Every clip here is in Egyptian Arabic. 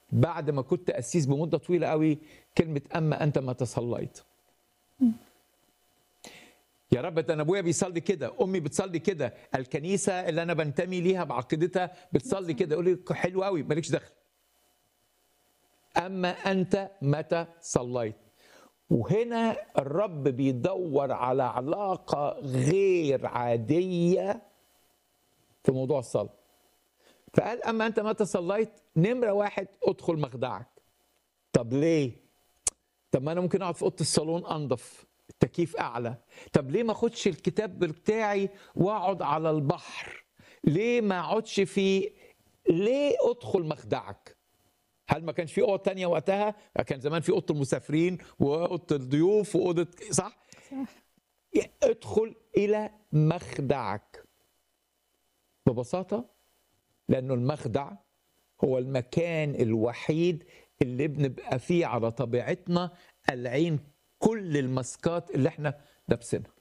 بعد ما كنت قسيس بمده طويله قوي كلمه اما انت ما تصليت يا رب ده انا ابويا بيصلي كده امي بتصلي كده الكنيسه اللي انا بنتمي ليها بعقيدتها بتصلي كده يقول لي حلو قوي مالكش دخل اما انت متى صليت وهنا الرب بيدور على علاقه غير عاديه في موضوع الصلاه فقال اما انت متى صليت نمره واحد ادخل مخدعك طب ليه طب ما انا ممكن اقعد في اوضه الصالون انضف التكييف اعلى طب ليه ما اخدش الكتاب بتاعي واقعد على البحر ليه ما اقعدش في ليه ادخل مخدعك هل ما كانش في اوضه تانية وقتها كان زمان في اوضه المسافرين واوضه الضيوف واوضه صح صح ادخل الى مخدعك ببساطه لانه المخدع هو المكان الوحيد اللي بنبقى فيه على طبيعتنا العين كل الماسكات اللي احنا لابسينها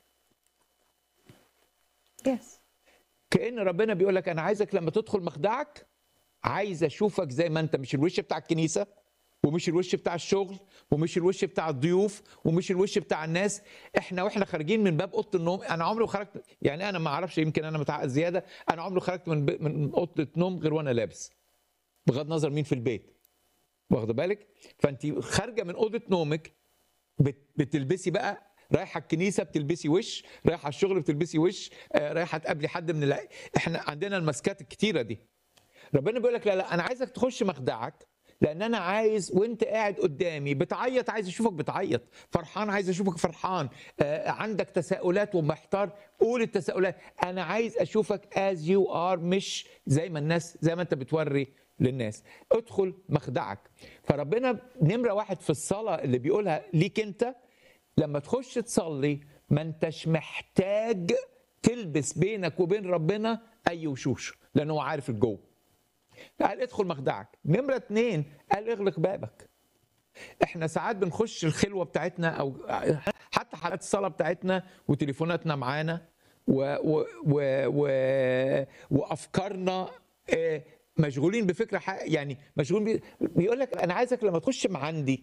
يس كأن ربنا بيقول لك انا عايزك لما تدخل مخدعك عايز اشوفك زي ما انت مش الوش بتاع الكنيسه ومش الوش بتاع الشغل ومش الوش بتاع الضيوف ومش الوش بتاع الناس احنا واحنا خارجين من باب اوضه النوم انا عمري ما خرجت يعني انا ما اعرفش يمكن انا متعقد زياده انا عمري ما خرجت من ب- من اوضه نوم غير وانا لابس بغض النظر مين في البيت واخده بالك فانت خارجه من اوضه نومك بت- بتلبسي بقى رايحه الكنيسه بتلبسي وش رايحه الشغل بتلبسي وش آه، رايحه تقابلي حد من الع... احنا عندنا الماسكات الكتيره دي ربنا بيقول لك لا لا انا عايزك تخش مخدعك لان انا عايز وانت قاعد قدامي بتعيط عايز اشوفك بتعيط فرحان عايز اشوفك فرحان آه عندك تساؤلات ومحتار قول التساؤلات انا عايز اشوفك از يو ار مش زي ما الناس زي ما انت بتوري للناس ادخل مخدعك فربنا نمره واحد في الصلاه اللي بيقولها ليك انت لما تخش تصلي ما انتش محتاج تلبس بينك وبين ربنا اي وشوش لانه هو عارف الجو قال ادخل مخدعك نمرة اتنين قال اغلق بابك احنا ساعات بنخش الخلوة بتاعتنا او حتى حالات الصلاة بتاعتنا وتليفوناتنا معانا و و و و وافكارنا آه، مشغولين بفكرة ح- يعني مشغول بي بيقول لك انا عايزك لما تخش مع عندي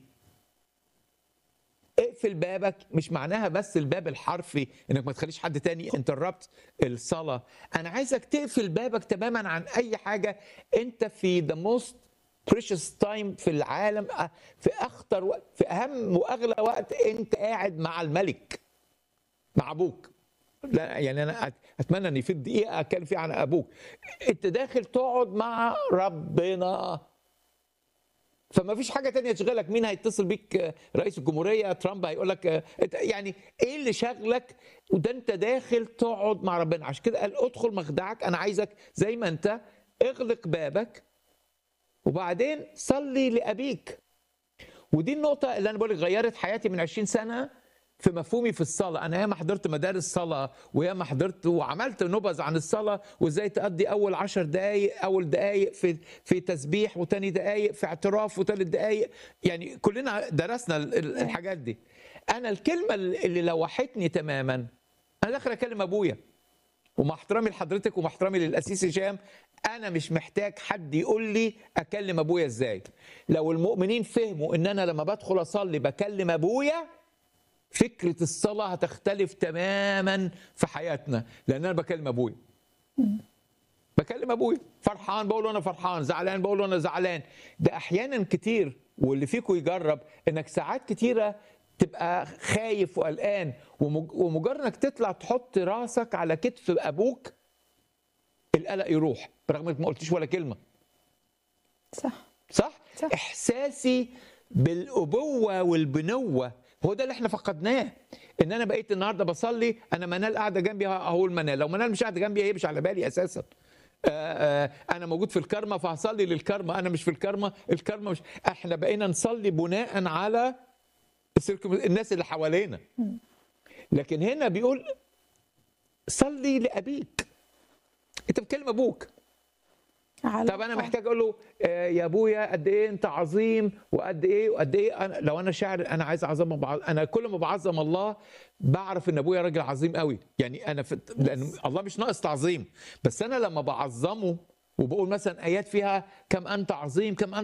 اقفل بابك مش معناها بس الباب الحرفي انك ما تخليش حد تاني انتربت الصلاه انا عايزك تقفل بابك تماما عن اي حاجه انت في ذا موست بريشس تايم في العالم أه، في اخطر وقت في اهم واغلى وقت انت قاعد مع الملك مع ابوك لا يعني انا أت- اتمنى ان في دقيقه اتكلم فيها عن ابوك انت داخل تقعد مع ربنا فما فيش حاجه تانية تشغلك مين هيتصل بيك آه، رئيس الجمهوريه ترامب هيقول لك آه، إنت- يعني ايه اللي شغلك وده انت داخل تقعد مع ربنا عشان كده قال ادخل مخدعك انا عايزك زي ما انت اغلق بابك وبعدين صلي لابيك ودي النقطة اللي أنا بقول لك غيرت حياتي من 20 سنة في مفهومي في الصلاة، أنا ياما حضرت مدارس صلاة وياما حضرت وعملت نبذ عن الصلاة وإزاي تقضي أول عشر دقايق أول دقايق في في تسبيح وتاني دقايق في اعتراف وتالت دقايق يعني كلنا درسنا ال- ال- الحاجات دي. أنا الكلمة اللي لوحتني تماما أنا داخل أكلم أبويا ومع احترامي لحضرتك ومع احترامي للاسيس هشام انا مش محتاج حد يقول لي اكلم ابويا ازاي لو المؤمنين فهموا ان انا لما بدخل اصلي بكلم ابويا فكره الصلاه هتختلف تماما في حياتنا لان انا بكلم ابويا بكلم ابويا فرحان بقول له انا فرحان زعلان بقول له انا زعلان ده احيانا كتير واللي فيكم يجرب انك ساعات كتيره تبقى خايف وقلقان ومج- ومجرد انك تطلع تحط راسك على كتف ابوك القلق يروح برغم انك ما قلتش ولا كلمه صح صح؟ صح. احساسي بالابوه والبنوه هو ده اللي احنا فقدناه ان انا بقيت النهارده بصلي انا منال قاعده جنبي اهو المنال لو منال مش قاعده جنبي هي مش على بالي اساسا آه، آه، انا موجود في الكرمه فهصلي للكرمه انا مش في الكرمه الكرمه مش احنا بقينا نصلي بناء على السيركم- الناس اللي حوالينا لكن هنا بيقول صلي لابيك انت بتكلم ابوك على طب انا محتاج اقول له آه، يا ابويا قد ايه انت عظيم وقد ايه وقد ايه أنا لو انا شاعر انا عايز اعظم بعظ... انا كل ما بعظم الله بعرف ان ابويا راجل عظيم قوي يعني انا في... لان الله مش ناقص تعظيم بس انا لما بعظمه وبقول مثلا ايات فيها كم انت عظيم كم